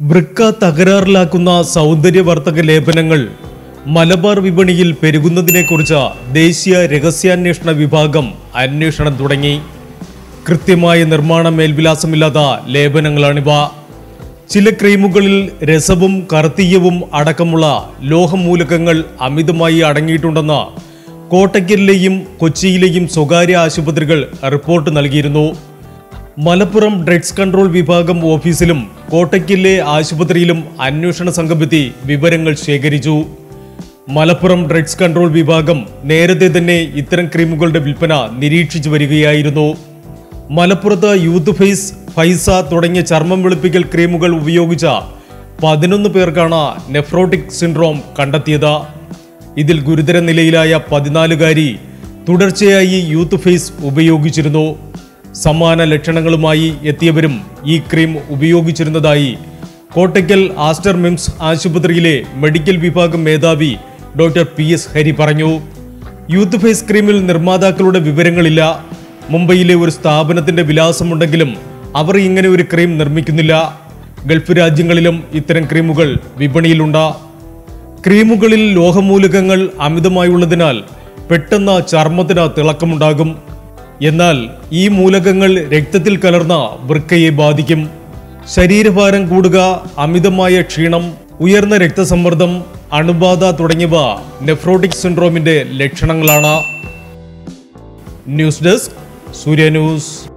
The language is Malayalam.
വൃക്ക തകരാറിലാക്കുന്ന സൗന്ദര്യവർദ്ധക ലേപനങ്ങൾ മലബാർ വിപണിയിൽ പെരുകുന്നതിനെക്കുറിച്ച് ദേശീയ രഹസ്യാന്വേഷണ വിഭാഗം അന്വേഷണം തുടങ്ങി കൃത്യമായ നിർമ്മാണ മേൽവിലാസമില്ലാത്ത ലേപനങ്ങളാണിവ ചില ക്രീമുകളിൽ രസവും കർത്തീയവും അടക്കമുള്ള ലോഹമൂലകങ്ങൾ അമിതമായി അടങ്ങിയിട്ടുണ്ടെന്ന് കോട്ടയ്ക്കലിലെയും കൊച്ചിയിലെയും സ്വകാര്യ ആശുപത്രികൾ റിപ്പോർട്ട് നൽകിയിരുന്നു മലപ്പുറം ഡ്രഗ്സ് കൺട്രോൾ വിഭാഗം ഓഫീസിലും കോട്ടയ്ക്കലിലെ ആശുപത്രിയിലും അന്വേഷണ സംഘമെത്തി വിവരങ്ങൾ ശേഖരിച്ചു മലപ്പുറം ഡ്രഗ്സ് കൺട്രോൾ വിഭാഗം നേരത്തെ തന്നെ ഇത്തരം ക്രീമുകളുടെ വിൽപ്പന നിരീക്ഷിച്ചു വരികയായിരുന്നു മലപ്പുറത്ത് യൂത്ത് ഫേസ് ഫൈസ തുടങ്ങിയ ചർമ്മം വെളുപ്പിക്കൽ ക്രീമുകൾ ഉപയോഗിച്ച പതിനൊന്ന് പേർക്കാണ് നെഫ്രോട്ടിക് സിൻഡ്രോം കണ്ടെത്തിയത് ഇതിൽ ഗുരുതര നിലയിലായ പതിനാലുകാരി തുടർച്ചയായി യൂത്ത് ഫേസ് ഉപയോഗിച്ചിരുന്നു സമാന ലക്ഷണങ്ങളുമായി എത്തിയവരും ഈ ക്രീം ഉപയോഗിച്ചിരുന്നതായി കോട്ടയ്ക്കൽ ആസ്റ്റർ മിംസ് ആശുപത്രിയിലെ മെഡിക്കൽ വിഭാഗം മേധാവി ഡോക്ടർ പി എസ് ഹരി പറഞ്ഞു യൂത്ത് ഫേസ് ക്രീമിൽ നിർമ്മാതാക്കളുടെ വിവരങ്ങളില്ല മുംബൈയിലെ ഒരു സ്ഥാപനത്തിന്റെ വിലാസമുണ്ടെങ്കിലും അവർ ഇങ്ങനെ ഒരു ക്രീം നിർമ്മിക്കുന്നില്ല ഗൾഫ് രാജ്യങ്ങളിലും ഇത്തരം ക്രീമുകൾ വിപണിയിലുണ്ട് ക്രീമുകളിൽ ലോഹമൂലകങ്ങൾ അമിതമായുള്ളതിനാൽ പെട്ടെന്ന് ചർമ്മത്തിന് തിളക്കമുണ്ടാകും എന്നാൽ ഈ മൂലകങ്ങൾ രക്തത്തിൽ കലർന്ന വൃക്കയെ ബാധിക്കും ശരീരഭാരം കൂടുക അമിതമായ ക്ഷീണം ഉയർന്ന രക്തസമ്മർദ്ദം അണുബാധ തുടങ്ങിയവ നെഫ്രോട്ടിക് സിൻഡ്രോമിന്റെ ലക്ഷണങ്ങളാണ് ന്യൂസ് ഡെസ്ക് സൂര്യ ന്യൂസ്